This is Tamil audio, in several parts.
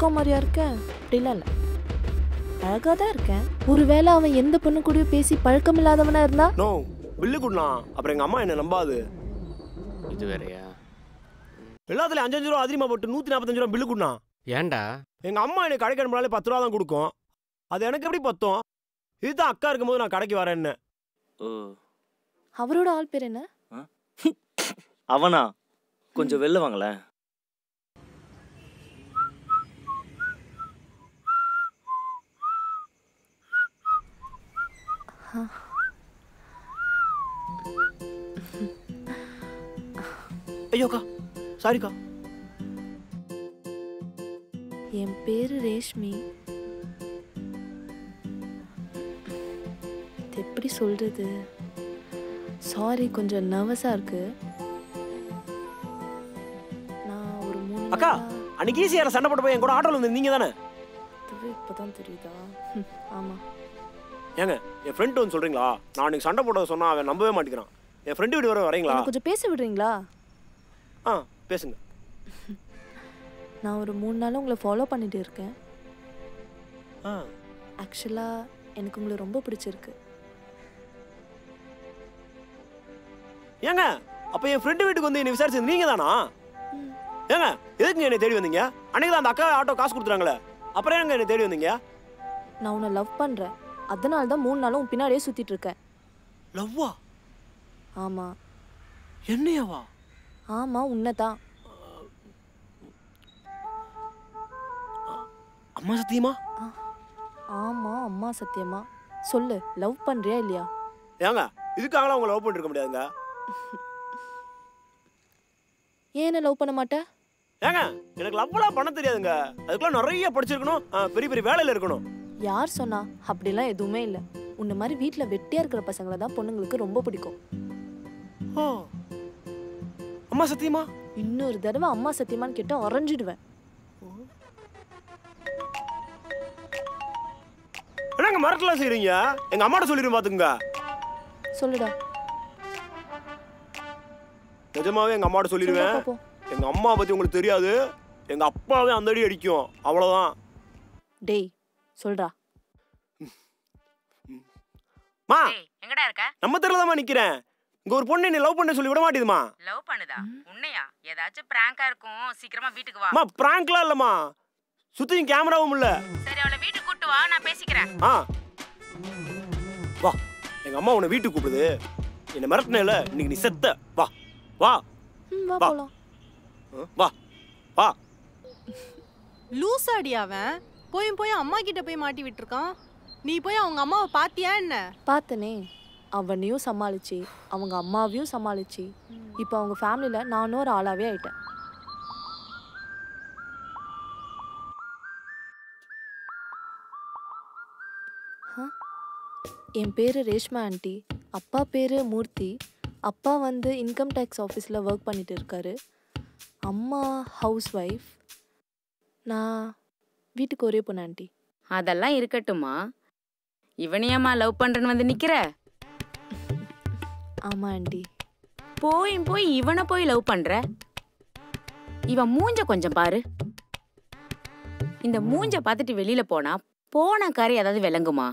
அக்கா மாதிரியா இருக்கேன் அப்படிலாம் இல்லை அழகா தான் இருக்கேன் ஒருவேளை அவன் எந்த பொண்ணு கூடயும் பேசி பழக்கம் இல்லாதவனா இருந்தா நோ பில்லு கொடுண்ணா அப்புறம் எங்கள் அம்மா என்னை நம்பாது இது வேறயா எல்லாத்துலயும் அஞ்சஞ்சு ரூபா அதிகமாக போட்டு நூற்றி நாற்பத்தஞ்சு ரூபா பில்லு கொடுண்ணா ஏன்டா எங்கள் அம்மா என்னை கடைக்கு அனுப்பினாலே பத்து ரூபா தான் கொடுக்கும் அது எனக்கு எப்படி பத்தும் இதுதான் அக்கா இருக்கும்போது நான் கடைக்கு வரேன்னு ஓ அவரோட ஆள் பேர் என்ன அவனா கொஞ்சம் வெளில வாங்களேன் ஐயோக்கா சாரிக்கா என் பேரு ரேஷ்மி இது எப்படி சொல்றது சாரி கொஞ்சம் நர்வஸா இருக்கு நான் ஒரு மூணு அக்கா நாளா- அன்னைக்கு ஈஸியாக சண்டை போட்டு போய் என் கூட ஆட்டோவில் வந்து நீங்கள் தானே அதுவே இப்பதான் தெரியுதா ஹம், ஆமா ஏங்க என் ஃப்ரெண்ட் வந்து சொல்கிறீங்களா நான் அன்னைக்கு சண்டை போட்டதை சொன்னா அவன் நம்பவே மாட்டேங்கிறான் என் ஃப்ரெண்டு வீடு வர வரீங்களா என்னை கொஞ்சம் பேச விடுறீங்களா ஆ பேசுங்க நான் ஒரு மூணு நாளும் உங்களை ஃபாலோ பண்ணிட்டு இருக்கேன் ஆ ஆக்சுவலா எனக்கு உங்களை ரொம்ப பிடிச்சிருக்கு ஏங்க அப்போ என் ஃப்ரெண்டு வீட்டுக்கு வந்து என்னை விசாரிச்சது நீங்கள் தானா ம். ஏங்க எதுக்குங்க என்னை தேடி வந்தீங்க அன்னைக்கு தான் அந்த அக்கா ஆட்டோ காசு கொடுத்துறாங்களே அப்புறம் ஏங்க என்னை தேடி வந்தீங்க நான் உன்னை லவ் பண்றேன் அதனால தான் மூணு நாளும் உன் பின்னாடியே சுத்திட்டு இருக்கேன் லவ்வா ஆமா என்னையவா ஆமா உன்னை தான் அம்மா சத்தியமா ஆமா அம்மா சத்தியமா சொல்லு லவ் பண்றியா இல்லையா ஏங்க இதுக்காகலாம் உங்களை லவ் பண்ணிருக்க முடியாதுங்க ஏன் என்ன லவ் பண்ண மாட்ட ஏங்க எனக்கு லவ்லாம் பண்ண தெரியாதுங்க அதுக்கெல்லாம் நிறைய படிச்சிருக்கணும் ஆ, பெரிய பெரிய வேலையில இருக்கணும் யார் சொன்னா அப்படிலாம் எதுவுமே இல்லை உன்னை மாதிரி வீட்டில் வெட்டியா இருக்கிற பசங்களை தான் பொண்ணுங்களுக்கு ரொம்ப பிடிக்கும் ஓ அம்மா சத்தியமா இன்னொரு தடவை அம்மா சத்தியமான்னு கேட்டா அரைஞ்சிடுவேன் என்னங்க மறக்கலாம் செய்றீங்க எங்க அம்மாட்ட சொல்லிடுங்க பாத்துங்க சொல்லுடா நிஜமாவே எங்க அம்மாட்ட சொல்லுடா சொல்லிடுவேன் பாப்போம் எங்க அம்மா பத்தி உங்களுக்கு தெரியாது எங்க அப்பாவே அந்த அடி அடிக்கும் அவ்வளவுதான் டேய் சொல்றா மா ஏய் எங்கடா இருக்க நம்ம தெருலதாம்மா நிக்கிறேன் இங்க ஒரு பொண்ணு என்னை லவ் பண்ண சொல்லி விட மாட்டேதுமா லவ் பண்ணுதா உன்னையா ஏதாச்சும் பிராங்கா இருக்கும் சீக்கிரமா வீட்டுக்கு வா அம்மா பிராங்க்லாம் இல்லம்மா சுத்தியும் கேமராவும் இல்ல சரி அவளை வீட்டுக்கு கூட்டு வா நான் பேசிக்கிறேன் ஆ வா எங்க அம்மா உன்னை வீட்டுக்கு கூப்பிடுது என்னை மிரட்டினேல இன்னைக்கு நீ செத்த வா வா ம், வா வா. போலாம் ஆ, வா வா லூசாடி அவன் போயும் போய் அம்மா கிட்ட போய் மாட்டி விட்டுருக்கான் நீ போய் அவங்க அம்மாவை பாத்தியா என்ன பார்த்தனே அவனையும் சமாளிச்சு அவங்க அம்மாவையும் சமாளிச்சு இப்போ அவங்க ஃபேமிலியில் நானும் ஒரு ஆளாவே ஆயிட்டேன் ஆ? என் பேர் ரேஷ்மா ஆண்டி அப்பா பேர் மூர்த்தி அப்பா வந்து இன்கம் டேக்ஸ் ஆஃபீஸில் ஒர்க் பண்ணிட்டு இருக்காரு அம்மா ஹவுஸ் ஒய்ஃப் நான் வீட்டுக்கு ஒரே பொண்ணு ஆண்டி அதெல்லாம் இருக்கட்டுமா இவனையம்மா லவ் பண்றேன்னு வந்து நிக்கிற ஆமாம் ஆண்டி போய் போய் இவனை போய் லவ் பண்ற இவன் மூஞ்ச கொஞ்சம் பாரு இந்த மூஞ்ச பார்த்துட்டு வெளியில போனா போன காரை ஏதாவது விளங்குமா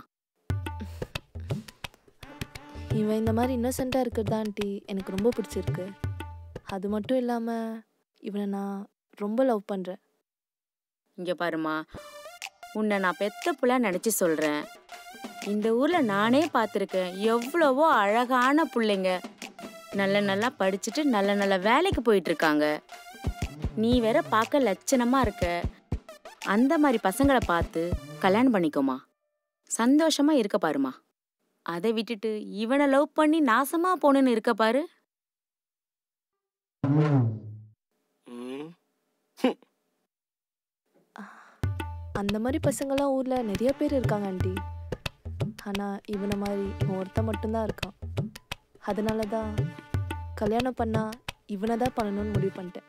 இவன் இந்த மாதிரி இன்னசென்ட்டாக இருக்கிறது ஆண்டி எனக்கு ரொம்ப பிடிச்சிருக்கு அது மட்டும் இல்லாமல் இவனை நான் ரொம்ப லவ் பண்ணுறேன் இங்க பாருமா உன்னை நான் பெத்த புள்ள நினைச்சு சொல்றேன் இந்த ஊர்ல நானே பார்த்துருக்கேன் எவ்வளவோ அழகான புள்ளைங்க நல்ல நல்லா படிச்சுட்டு நல்ல நல்ல வேலைக்கு போயிட்டு இருக்காங்க நீ வேற பார்க்க லட்சணமா இருக்க அந்த மாதிரி பசங்களை பார்த்து கல்யாணம் பண்ணிக்கோமா சந்தோஷமா இருக்க பாருமா அதை விட்டுட்டு இவனை லவ் பண்ணி நாசமா போகணுன்னு இருக்க பாரு ம். அந்த மாதிரி பசங்களாம் ஊரில் நிறைய பேர் இருக்காங்க ஆண்டி ஆனால் இவனை மாதிரி இவன் ஒருத்தன் மட்டும்தான் இருக்கான் அதனால தான் கல்யாணம் பண்ணா இவனை தான் பண்ணணும்னு முடிவு பண்ணிட்டேன்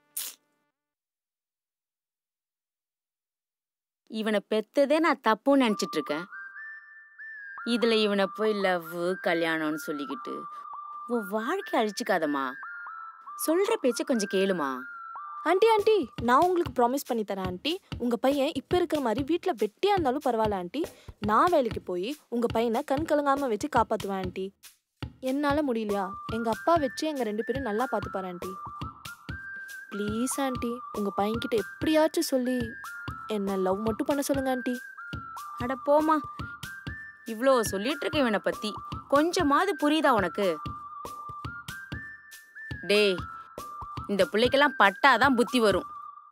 இவனை பெத்ததே நான் தப்புன்னு நினைச்சிட்டு இருக்கேன் இதுல இவனை போய் லவ் கல்யாணம்னு சொல்லிக்கிட்டு உன் வாழ்க்கை அழிச்சுக்காதம்மா சொல்ற பேச்ச கொஞ்சம் கேளுமா ஆண்டி ஆண்டி நான் உங்களுக்கு ப்ராமிஸ் பண்ணி தரேன் ஆண்டி உங்கள் பையன் இப்போ இருக்கிற மாதிரி வீட்டில் வெட்டியாக இருந்தாலும் பரவாயில்ல ஆண்டி நான் வேலைக்கு போய் உங்கள் பையனை கண் கலங்காமல் வச்சு காப்பாற்றுவேன் ஆண்டி என்னால் முடியலையா எங்கள் அப்பா வச்சு எங்கள் ரெண்டு பேரும் நல்லா பார்த்துப்பாரு ஆண்டி ப்ளீஸ் ஆண்டி உங்கள் பையன்கிட்ட எப்படியாச்சும் சொல்லி என்ன லவ் மட்டும் பண்ண சொல்லுங்க ஆண்டி அட போமா இவ்வளோ சொல்லிட்டு இருக்க இவனை பத்தி கொஞ்சமாவது புரியுதா உனக்கு டேய் இந்த பிள்ளைக்கெல்லாம் பட்டாதான் புத்தி வரும்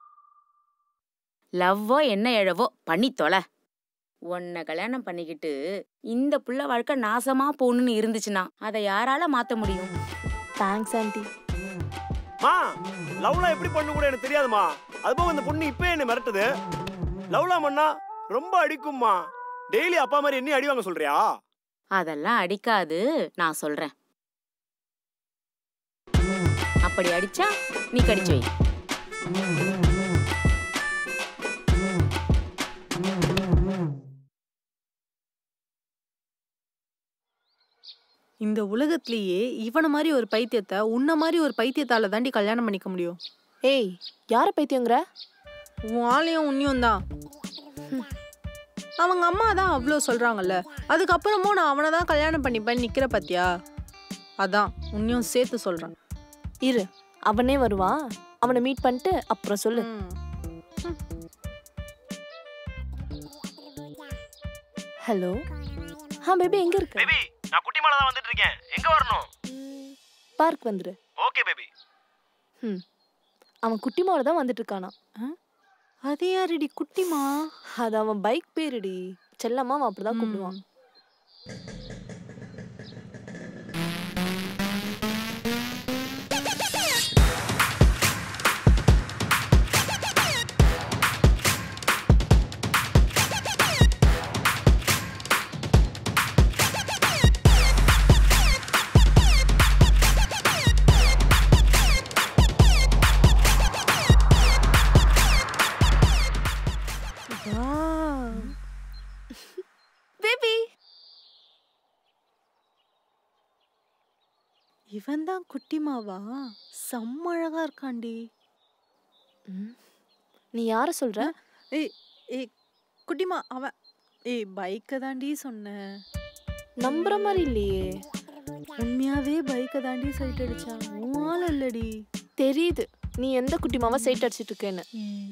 லவ்வோ என்ன எழவோ பண்ணி தொலை உன்னை கல்யாணம் பண்ணிக்கிட்டு இந்த புள்ள வாழ்க்கை நாசமா போகணும்னு இருந்துச்சுன்னா அதை யாரால மாத்த முடியும் தேங்க்ஸ் ஆண்டி மா லவ்லாம் எப்படி பண்ணு கூட எனக்கு தெரியாதுமா அதுபோக இந்த பொண்ணு இப்போ என்ன மிரட்டுது லவ்லாம் பண்ணா ரொம்ப அடிக்கும்மா டெய்லி அப்பா மாதிரி என்ன அடி வாங்க சொல்றியா அதெல்லாம் அடிக்காது நான் சொல்றேன் அப்படி அடிச்சா நீ கடிச்சு வை இந்த உலகத்திலேயே இவன மாதிரி ஒரு பைத்தியத்தை உன்ன மாதிரி ஒரு பைத்தியத்தால தாண்டி கல்யாணம் பண்ணிக்க முடியும் ஏய் யார பைத்தியங்கிற உன் ஆளையும் உன்னையும் தான் அவங்க அம்மா தான் அவ்வளோ சொல்றாங்கல்ல அதுக்கப்புறமும் நான் அவனை தான் கல்யாணம் பண்ணிப்பேன் நிக்கிற பத்தியா அதான் உன்னையும் சேர்த்து சொல்றேன் இரு அவனே வருவான் அவனை மீட் பண்ணிட்டு அப்புறம் சொல்லு ம். ஹலோ ஆ பேபி எங்க இருக்க பேபி நான் குட்டி மேல தான் வந்துட்டு இருக்கேன் எங்க வரணும் பார்க் வந்துரு ஓகே பேபி ம் அவன் குட்டிமாவோட தான் வந்துட்டு இருக்கானா அது யாருடி குட்டிமா அது அவன் பைக் பேருடி செல்லம்மா அவன் அப்படிதான் கூப்பிடுவான் பேபி இவன் தான் குட்டிமாவா செம்ம அழகா இருக்காண்டி நீ யார சொல்ற ஏய் ஏய் குட்டிமா அவன் ஏய் பைக்கை தாண்டி சொன்னேன் நம்புற மாதிரி இல்லையே உண்மையாவே பைக்கை தாண்டி சைட் அடிச்சான் உன் ஆள் இல்லடி தெரியுது நீ எந்த குட்டிமாவை சைட் அடிச்சிட்டு இருக்கேன்னு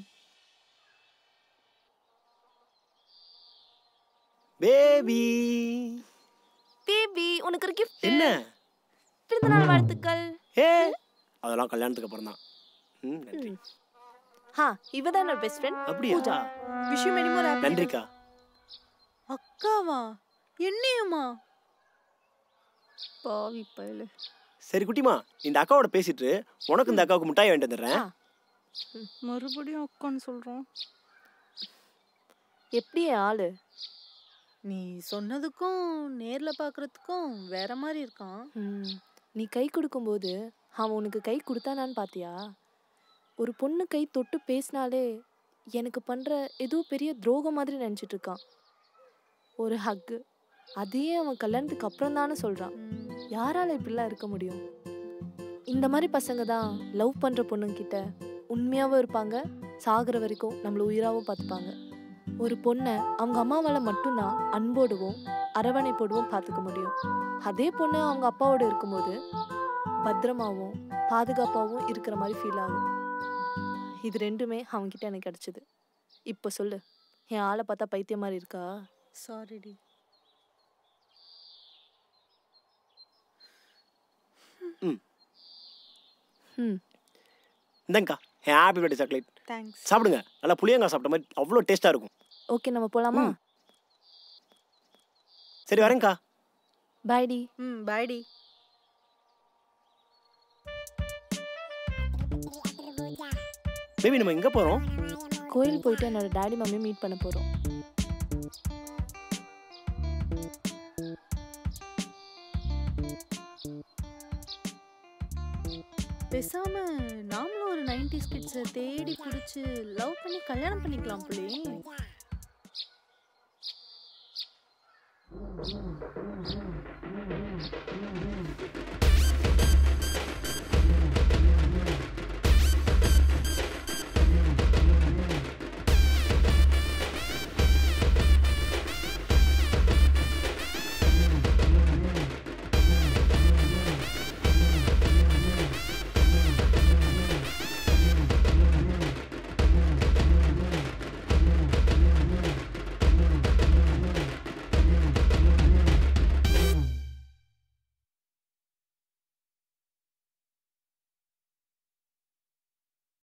பேபி பேபி உனக்கு ஒரு கிஃப்ட் என்ன பிறந்தநாள் வாழ்த்துக்கள் ஏ அதெல்லாம் கல்யாணத்துக்கு அப்புறம் தான் ம் நன்றி ஹா இவ தான் என்னோட பெஸ்ட் ஃப்ரெண்ட் அப்படியா விஷயம் மெனிமோர் நன்றிக்கா அக்காவா என்னையுமா பாவி பயலு சரி குட்டிமா நீ இந்த அக்காவோட பேசிட்டு உனக்கு இந்த அக்காவுக்கு மிட்டாய் வாங்கிட்டு வந்துடுறேன் ஆ. மறுபடியும் அக்கான்னு சொல்றோம் எப்படி என் ஆளு நீ சொன்னதுக்கும் நேர்ல பாக்குறதுக்கும் வேற மாதிரி இருக்கான் ம், நீ கை கொடுக்கும்போது அவன் உனக்கு கை கொடுத்தானான்னு பாத்தியா ஒரு பொண்ணு கை தொட்டு பேசினாலே எனக்கு பண்ற ஏதோ பெரிய துரோகம் மாதிரி நினைச்சிட்டு இருக்கான் ஒரு ஹக்கு அதையே அவன் கல்யாணத்துக்கு அப்புறம் தானே சொல்றான் யாரால இப்படிலாம் இருக்க முடியும் இந்த மாதிரி பசங்க தான் லவ் பண்ற பொண்ணுங்கிட்ட உண்மையாவும் இருப்பாங்க சாகுற வரைக்கும் நம்மள உயிராவும் பார்த்துப்பாங்க ஒரு பொண்ணை அவங்க அம்மாவால மட்டும்தான் அன்போடுவோம் அரவணைப்போடுவோம் பார்த்துக்க முடியும் அதே பொண்ணு அவங்க அப்பாவோட இருக்கும்போது பத்திரமாவும் பாதுகாப்பாகவும் இருக்கிற மாதிரி ஃபீல் ஆகும் இது ரெண்டுமே அவன்கிட்ட எனக்கு கிடைச்சது இப்போ சொல்லு என் ஆளை பார்த்தா பைத்தியம் மாதிரி இருக்கா சாரிடி ம் இந்தங்கக்கா ஹாப்பி பர்த்டே சாக்லேட் தேங்க்ஸ் சாப்பிடுங்க நல்லா புளியங்காய் சாப்பிட்ட மாதிரி அவ்வளோ டேஸ்ட்டாக இருக்கும் ஓகே நம்ம போலாமா ம். சரி வரேங்க்கா பாய்டி ம் பாய்டி பேபி நம்ம எங்கே போகிறோம் கோயில் போயிட்டு என்னோட டாடி மம்மி மீட் பண்ண போறோம் பேசாம நாமளும் ஒரு நைன்டி கிட்ஸை தேடி பிடிச்சி லவ் பண்ணி கல்யாணம் பண்ணிக்கலாம் போலே